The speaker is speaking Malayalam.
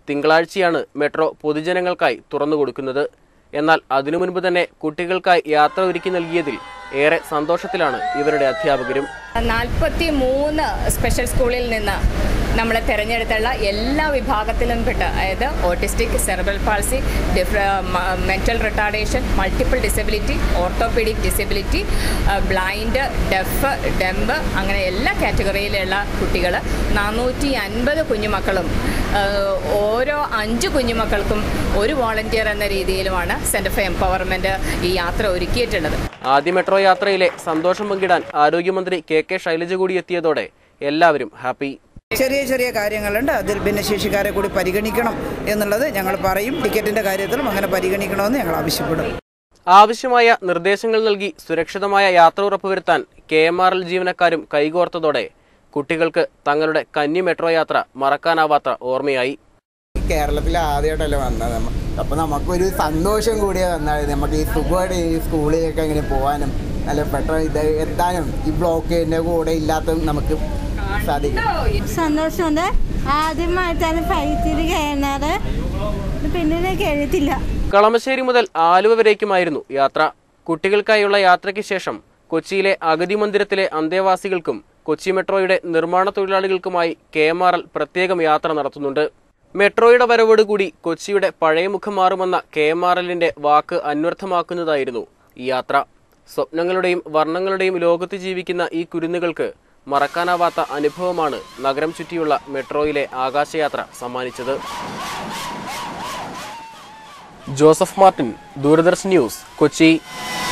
തിങ്കളാഴ്ചയാണ് മെട്രോ പൊതുജനങ്ങൾക്കായി തുറന്നു കൊടുക്കുന്നത് എന്നാൽ അതിനു മുൻപ് തന്നെ കുട്ടികൾക്കായി യാത്ര ഒരുക്കി നൽകിയതിൽ ഏറെ സന്തോഷത്തിലാണ് ഇവരുടെ അധ്യാപകരും നാൽപ്പത്തി മൂന്ന് സ്പെഷ്യൽ സ്കൂളിൽ നിന്ന് നമ്മൾ തിരഞ്ഞെടുത്തുള്ള എല്ലാ വിഭാഗത്തിലും പെട്ട അതായത് autistic cerebral palsy mental retardation multiple disability orthopaedic disability blind deaf dumb അങ്ങനെ എല്ലാ കാറ്റഗറിയിലുള്ള കുട്ടികൾ നാനൂറ്റി അൻപത് കുഞ്ഞുമക്കളും ആ, ഓരോ അഞ്ച് കുഞ്ഞുമക്കൾക്കും ഒരു വോളണ്ടിയർ എന്ന രീതിയിലുമാണ് സെൻറ്റർ ഫോർ എംപവർമെൻറ്റ് ഈ യാത്ര ഒരുക്കിയിട്ടുള്ളത് ആദ്യ മെട്രോ യാത്രയിലെ സന്തോഷം പങ്കിടാൻ ആരോഗ്യമന്ത്രി കെ കെ ശൈലജ കൂടി എത്തിയതോടെ എല്ലാവരും ഹാപ്പി ചെറിയ ചെറിയ കാര്യങ്ങളുണ്ട് അതിൽ ഭിന്നശേഷിക്കാരെ കൂടി പരിഗണിക്കണം എന്നുള്ളത് ഞങ്ങൾ പറയും ടിക്കറ്റിൻ്റെ കാര്യത്തിലും അങ്ങനെ പരിഗണിക്കണമെന്ന് ഞങ്ങൾ ആവശ്യപ്പെടും ആവശ്യമായ നിർദ്ദേശങ്ങൾ നൽകി സുരക്ഷിതമായ യാത്ര ഉറപ്പുവരുത്താൻ കെ എം ആർ എൽ ജീവനക്കാരും കൈകോർത്തതോടെ കുട്ടികൾക്ക് തങ്ങളുടെ കന്നി മെട്രോ യാത്ര മറക്കാനാവാത്ത ഓർമ്മയായി കേരളത്തിൽ ആദ്യമായിട്ടല്ലേ വന്നത് നമ്മ അപ്പോൾ നമുക്കൊരു സന്തോഷം കൂടിയ വന്നാൽ നമുക്ക് ഈ സുഖമായിട്ട് ഈ സ്കൂളിലേക്ക് ഇങ്ങനെ പോകാനും നല്ല പെട്ടെന്ന് ഇത് എത്താനും ഈ ബ്ലോക്കിൻ്റെ കൂടെ ഇല്ലാത്തതും നമുക്ക് സാധിക്കും സന്തോഷമുണ്ട് ആദ്യമായിട്ടാണ് ഫ്ലൈറ്റിൽ കയറുന്നത് പിന്നെ കേട്ടില്ല കളമശ്ശേരി മുതൽ ആലുവ വരേക്കുമായിരുന്നു യാത്ര കുട്ടികൾക്കായുള്ള യാത്രയ്ക്ക് ശേഷം കൊച്ചിയിലെ അഗതി മന്ദിരത്തിലെ അന്തേവാസികൾക്കും കൊച്ചി മെട്രോയുടെ നിർമ്മാണ തൊഴിലാളികൾക്കുമായി കെ എം ആർ എൽ പ്രത്യേകം യാത്ര നടത്തുന്നുണ്ട് മെട്രോയുടെ വരവോടുകൂടി കൊച്ചിയുടെ പഴയ മുഖം മാറുമെന്ന കെ എം ആർ എല്ലിന്റെ വാക്ക് അന്വർത്ഥമാക്കുന്നതായിരുന്നു ഈ യാത്ര സ്വപ്നങ്ങളുടെയും വർണ്ണങ്ങളുടെയും ലോകത്ത് ജീവിക്കുന്ന ഈ കുരുന്നുകൾക്ക് മറക്കാനാവാത്ത അനുഭവമാണ് നഗരം ചുറ്റിയുള്ള മെട്രോയിലെ ആകാശയാത്ര സമ്മാനിച്ചത് Joseph Martin Doordarshan news Kochi